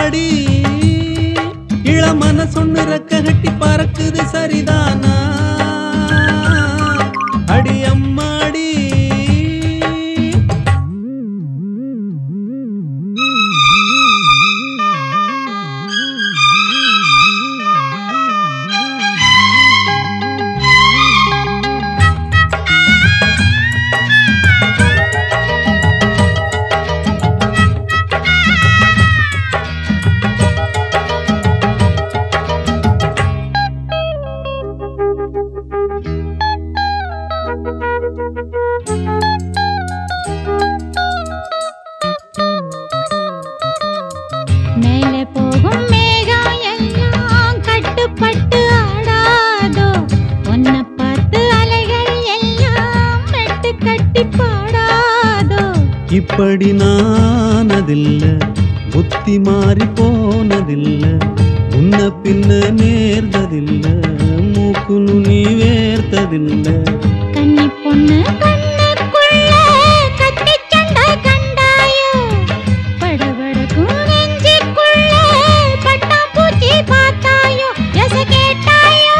ஆத்தாடி இளமன சொன்னு ரெக்க கட்டி பறக்குது சரிதானா அடி அம்மாடி மேலே போகும் மேகம் எல்லாம் கட்டுப்பட்டு ஆடாதோ உன்னை பார்த்து அலைகள் எல்லாம் மெட்டு கட்டி பாடாதோ இப்படி நானதில்ல புத்தி மாறி போனதில்ல முன்ன பின்ன நேர்ந்ததில்ல மூக்கு நுனி வேர்த்ததில்ல கன்னி பொண்ணு கண்ணுக்குள்ள கத்தி சண்டை கண்டாயோ படபடக்கும் நெஞ்சுக்குள்ள பட்டாம்பூச்சி பார்த்தாயோ எச கேட்டாயோ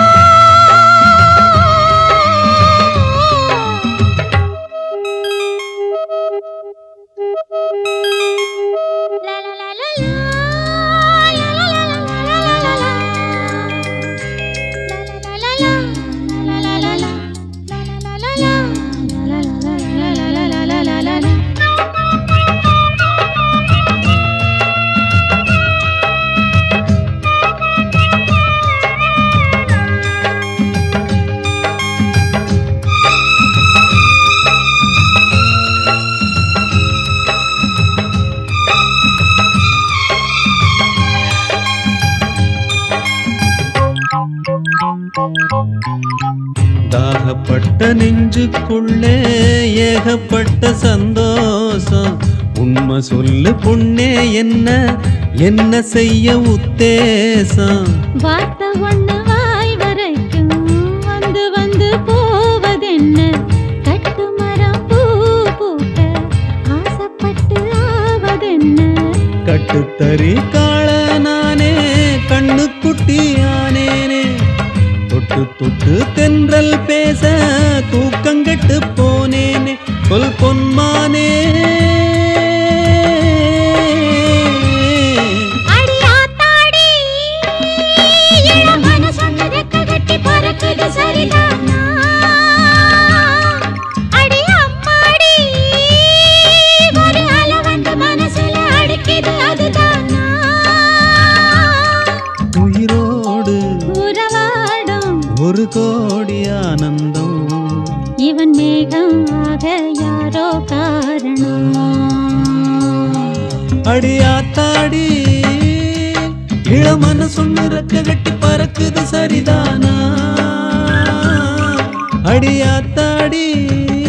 லா லா லா லா லா, லா லா லா லா லா லா லா லா. தாகப்பட்ட நெஞ்சுக்குள்ளே ஏகப்பட்ட சந்தோஷம் உண்மை சொல்லு பொண்ணே என்ன என்ன செய்ய உத்தேசம் வார்த்தை ஒண்ணு வாய் வரைக்கும் வந்து வந்து போவதென்ன கட்டு மரம் பூ பூக்க ஆசைப்பட்டு ஆவதென்ன கட்டுத்தறி காள நானே கண்ணு குட்டியானேனே தொட்டு தொட்டு தென்றல் பேச தூக்கங்கெட்டு போனேனே சொல் பொன்மானே அடி ஆத்தாடி இளம் மனசொன்னு ரெக்க கட்டி பறக்குது சரிதானா அடி அம்மாடி ஒரு அலை வந்து மனசுல அடிக்குது அதுதானா உயிரோடு உறவாடும் ஒரு கோடி ஆனந்தம் இவன் மேகம் ஆக யாரோ காரணம் அடியாத்தாடி இளமன சொன்னு ரெக்க கட்டி பறக்குது சரிதானா அடியாத்தாடி